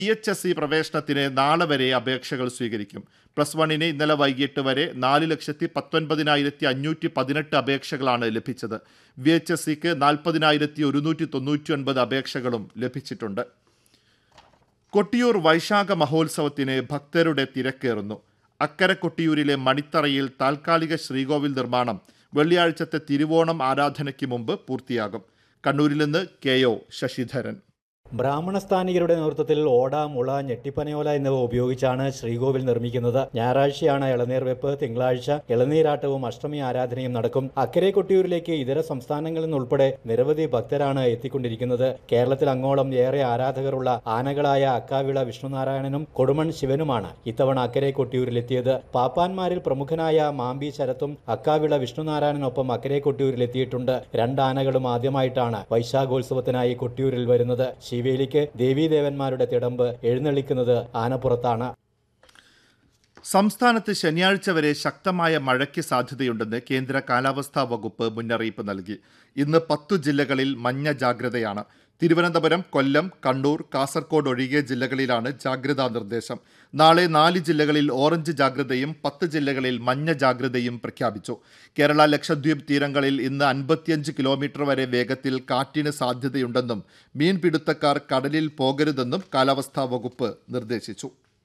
P H S C പ്രവേശനത്തിന് നാളെ വരെ അപേക്ഷകൾ സ്വീകരിക്കും പ്ലസ് വണ്ണിന് ഇന്നലെ വൈകിട്ട് വരെ നാല് ലക്ഷത്തി പത്തൊൻപതിനായിരത്തി അഞ്ഞൂറ്റി പതിനെട്ട് അപേക്ഷകളാണ് ലഭിച്ചത് വി എച്ച് എസ് സിക്ക് നാൽപ്പതിനായിരത്തി ഒരുന്നൂറ്റി തൊണ്ണൂറ്റി ഒൻപത് അപേക്ഷകളും ലഭിച്ചിട്ടുണ്ട് കൊട്ടിയൂർ വൈശാഖ മഹോത്സവത്തിന് ഭക്തരുടെ തിരക്കേറുന്നു അക്കരെ കൊട്ടിയൂരിലെ മണിത്തറയിൽ താൽക്കാലിക ശ്രീകോവിൽ നിർമ്മാണം വെള്ളിയാഴ്ചത്തെ തിരുവോണം ആരാധനയ്ക്ക് മുമ്പ് പൂർത്തിയാകും കണ്ണൂരിൽ നിന്ന് കെ ഒ ശശിധരൻ ബ്രാഹ്മണസ്ഥാനികരുടെ നേതൃത്വത്തിൽ ഓട മുള ഞെട്ടിപ്പനയോല എന്നിവ ഉപയോഗിച്ചാണ് ശ്രീകോവിൽ നിർമ്മിക്കുന്നത് ഞായറാഴ്ചയാണ് ഇളനീർ വെപ്പ് തിങ്കളാഴ്ച ഇളനീരാട്ടവും അഷ്ടമി ആരാധനയും നടക്കും അക്കരെ കൊട്ടിയൂരിലേക്ക് ഇതര സംസ്ഥാനങ്ങളിൽ നിന്നുൾപ്പെടെ നിരവധി ഭക്തരാണ് എത്തിക്കൊണ്ടിരിക്കുന്നത് കേരളത്തിൽ അങ്ങോളം ഏറെ ആരാധകരുള്ള ആനകളായ അക്കാവിള വിഷ്ണുനാരായണനും കൊടുമൺ ശിവനുമാണ് ഇത്തവണ അക്കരെ കൊട്ടിയൂരിലെത്തിയത് പാപ്പാന്മാരിൽ പ്രമുഖനായ മാമ്പി ശരത്തും അക്കാവിള വിഷ്ണുനാരായണനൊപ്പം അക്കരെ കൊട്ടിയൂരിലെത്തിയിട്ടുണ്ട് രണ്ട് ആനകളും ആദ്യമായിട്ടാണ് വൈശാഖോത്സവത്തിനായി കൊട്ടിയൂരിൽ വരുന്നത് ശിവേലിക്ക് ദേവീദേവന്മാരുടെ തിടമ്പ് എഴുന്നള്ളിക്കുന്നത് ആനപ്പുറത്താണ് സംസ്ഥാനത്ത് ശനിയാഴ്ച വരെ ശക്തമായ മഴയ്ക്ക് സാധ്യതയുണ്ടെന്ന് കേന്ദ്ര കാലാവസ്ഥാ വകുപ്പ് മുന്നറിയിപ്പ് നൽകി ഇന്ന് പത്തു ജില്ലകളിൽ മഞ്ഞ ജാഗ്രതയാണ് തിരുവനന്തപുരം കൊല്ലം കണ്ണൂർ കാസർഗോഡ് ഒഴികെ ജില്ലകളിലാണ് ജാഗ്രതാ നിർദ്ദേശം നാളെ നാല് ജില്ലകളിൽ ഓറഞ്ച് ജാഗ്രതയും പത്ത് ജില്ലകളിൽ മഞ്ഞ ജാഗ്രതയും പ്രഖ്യാപിച്ചു കേരള ലക്ഷദ്വീപ് തീരങ്ങളിൽ ഇന്ന് അൻപത്തിയഞ്ച് കിലോമീറ്റർ വരെ വേഗത്തിൽ കാറ്റിന് സാധ്യതയുണ്ടെന്നും മീൻപിടുത്തക്കാർ കടലിൽ പോകരുതെന്നും കാലാവസ്ഥാ വകുപ്പ് നിർദ്ദേശിച്ചു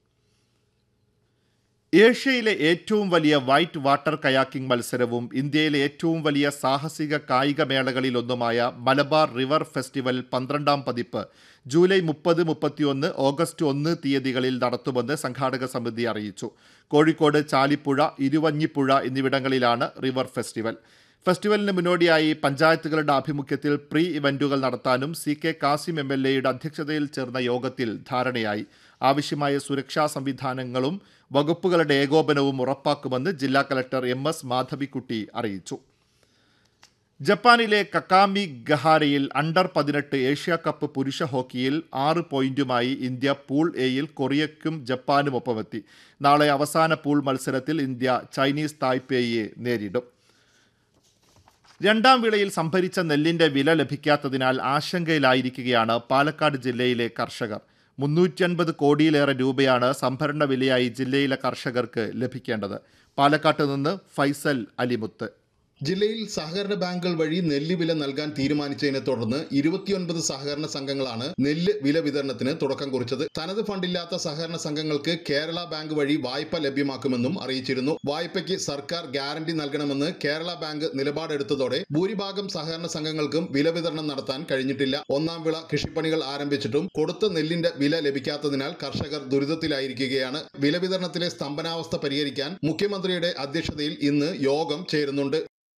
ഏഷ്യയിലെ ഏറ്റവും വലിയ വൈറ്റ് വാട്ടർ കയാക്കിംഗ് മത്സരവും ഇന്ത്യയിലെ ഏറ്റവും വലിയ സാഹസിക കായിക മേളകളിലൊന്നുമായ മലബാർ റിവർ ഫെസ്റ്റിവൽ പന്ത്രണ്ടാം പതിപ്പ് ജൂലൈ മുപ്പത് മുപ്പത്തിയൊന്ന് ഓഗസ്റ്റ് ഒന്ന് തീയതികളിൽ നടത്തുമെന്ന് സംഘാടക സമിതി അറിയിച്ചു കോഴിക്കോട് ചാലിപ്പുഴ ഇരുവഞ്ഞിപ്പുഴ എന്നിവിടങ്ങളിലാണ് റിവർ ഫെസ്റ്റിവൽ ഫെസ്റ്റിവലിന് മുന്നോടിയായി പഞ്ചായത്തുകളുടെ ആഭിമുഖ്യത്തിൽ പ്രീ ഇവന്റുകൾ നടത്താനും C K Kasim M L എയുടെ അധ്യക്ഷതയിൽ ചേർന്ന യോഗത്തിൽ ധാരണയായി ആവശ്യമായ സുരക്ഷാ സംവിധാനങ്ങളും വകുപ്പുകളുടെ ഏകോപനവും ഉറപ്പാക്കുമെന്ന് ജില്ലാ കലക്ടർ എം എസ് മാധവിക്കുട്ടി അറിയിച്ചു ജപ്പാനിലെ കക്കാമി ഗഹാരയിൽ അണ്ടർ പതിനെട്ട് ഏഷ്യ കപ്പ് പുരുഷ ഹോക്കിയിൽ ആറ് പോയിന്റുമായി ഇന്ത്യ പൂൾ എയിൽ കൊറിയയ്ക്കും ജപ്പാനും ഒപ്പമെത്തി നാളെ അവസാന പൂൾ മത്സരത്തിൽ ഇന്ത്യ ചൈനീസ് തായ്പേയെ നേരിടും രണ്ടാം വിളയിൽ സംഭരിച്ച നെല്ലിന്റെ വില ലഭിക്കാത്തതിനാൽ ആശങ്കയിലായിരിക്കുകയാണ് പാലക്കാട് ജില്ലയിലെ കർഷകർ മുന്നൂറ്റി അൻപത് കോടിയിലേറെ രൂപയാണ് സംഭരണ വിലയായി ജില്ലയിലെ കർഷകർക്ക് ലഭിക്കേണ്ടത് പാലക്കാട്ട് നിന്ന് ഫൈസൽ അലിമുത്ത് ജില്ലയിൽ സഹകരണ ബാങ്കുകൾ വഴി നെല്ല് വില നൽകാൻ തീരുമാനിച്ചതിനെ തുടർന്ന് ഇരുപത്തിയൊൻപത് സഹകരണ സംഘങ്ങളാണ് നെല്ല് വില വിതരണത്തിന് തുടക്കം കുറിച്ചത് തനത് ഫണ്ടില്ലാത്ത സഹകരണ സംഘങ്ങൾക്ക് കേരള ബാങ്ക് വഴി വായ്പ ലഭ്യമാക്കുമെന്നും അറിയിച്ചിരുന്നു വായ്പയ്ക്ക് സർക്കാർ ഗ്യാരണ്ടി നൽകണമെന്ന് കേരള ബാങ്ക് നിലപാടെടുത്തതോടെ ഭൂരിഭാഗം സഹകരണ സംഘങ്ങൾക്കും വില വിതരണം നടത്താൻ കഴിഞ്ഞിട്ടില്ല ഒന്നാം വിള കൃഷിപ്പണികൾ ആരംഭിച്ചിട്ടും കൊടുത്ത നെല്ലിന്റെ വില ലഭിക്കാത്തതിനാൽ കർഷകർ ദുരിതത്തിലായിരിക്കുകയാണ് വില വിതരണത്തിലെ സ്തംഭനാവസ്ഥ പരിഹരിക്കാൻ മുഖ്യമന്ത്രിയുടെ അധ്യക്ഷതയിൽ ഇന്ന് യോഗം ചേരുന്നുണ്ട്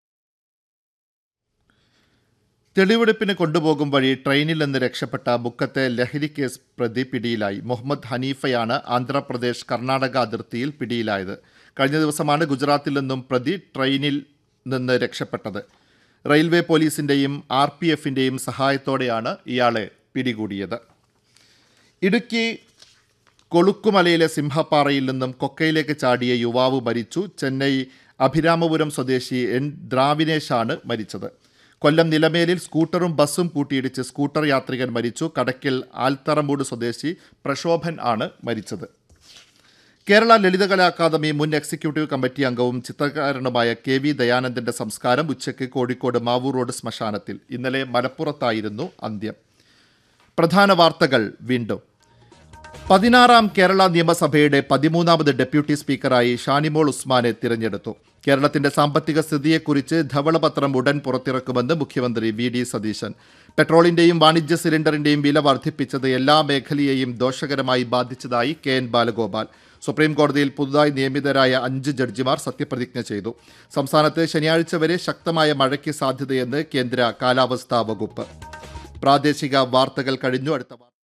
തെളിവെടുപ്പിന് കൊണ്ടുപോകും വഴി ട്രെയിനിൽ നിന്ന് രക്ഷപ്പെട്ട മുക്കത്തെ ലഹരി കേസ് പ്രതി പിടിയിലായി മുഹമ്മദ് ഹനീഫയാണ് ആന്ധ്രാപ്രദേശ് കർണാടക അതിർത്തിയിൽ പിടിയിലായത് കഴിഞ്ഞ ദിവസമാണ് ഗുജറാത്തിൽ നിന്നും പ്രതി ട്രെയിനിൽ നിന്ന് രക്ഷപ്പെട്ടത് റെയിൽവേ പോലീസിന്റെയും ആർ പി എഫിന്റെയും സഹായത്തോടെയാണ് ഇയാളെ പിടികൂടിയത് ഇടുക്കി കൊളുക്കുമലയിലെ സിംഹപ്പാറയിൽ നിന്നും കൊക്കയിലേക്ക് ചാടിയ യുവാവ് മരിച്ചു ചെന്നൈ അഭിരാമപുരം സ്വദേശി എൻ ദ്രാവിനേഷാണ് മരിച്ചത് കൊല്ലം നിലമേലിൽ സ്കൂട്ടറും ബസ്സും കൂട്ടിയിടിച്ച് സ്കൂട്ടർ യാത്രികൻ മരിച്ചു കടക്കിൽ ആൽത്തറമൂട് സ്വദേശി പ്രക്ഷോഭൻ ആണ് മരിച്ചത് കേരള ലളിതകലാ അക്കാദമി മുൻ എക്സിക്യൂട്ടീവ് കമ്മിറ്റി അംഗവും ചിത്രകാരനുമായ കെ വി ദയാനന്ദന്റെ സംസ്കാരം ഉച്ചയ്ക്ക് കോഴിക്കോട് മാവൂർ റോഡ് ശ്മശാനത്തിൽ ഇന്നലെ മലപ്പുറത്തായിരുന്നു അന്ത്യം പ്രധാന വാർത്തകൾ വീണ്ടും പതിനാറാം കേരള നിയമസഭയുടെ പതിമൂന്നാമത് ഡെപ്യൂട്ടി സ്പീക്കറായി ഷാനിമോൾ ഉസ്മാനെ തിരഞ്ഞെടുത്തു കേരളത്തിന്റെ സാമ്പത്തിക സ്ഥിതിയെക്കുറിച്ച് ധവളപത്രം ഉടൻ പുറത്തിറക്കുമെന്ന് മുഖ്യമന്ത്രി വി ഡി സതീശൻ പെട്രോളിന്റെയും വാണിജ്യ സിലിണ്ടറിന്റെയും വില വർദ്ധിപ്പിച്ചത് എല്ലാ മേഖലയെയും ദോഷകരമായി ബാധിച്ചതായി കെ എൻ ബാലഗോപാൽ സുപ്രീം കോടതിയിൽ പുതുതായി നിയമിതരായ അഞ്ച് ജഡ്ജിമാർ സത്യപ്രതിജ്ഞ ചെയ്തു സംസ്ഥാനത്ത് ശനിയാഴ്ച വരെ ശക്തമായ മഴയ്ക്ക് സാധ്യതയെന്ന് കേന്ദ്ര കാലാവസ്ഥാ വകുപ്പ് പ്രാദേശിക വാർത്തകൾ കഴിഞ്ഞു അടുത്ത വാർത്ത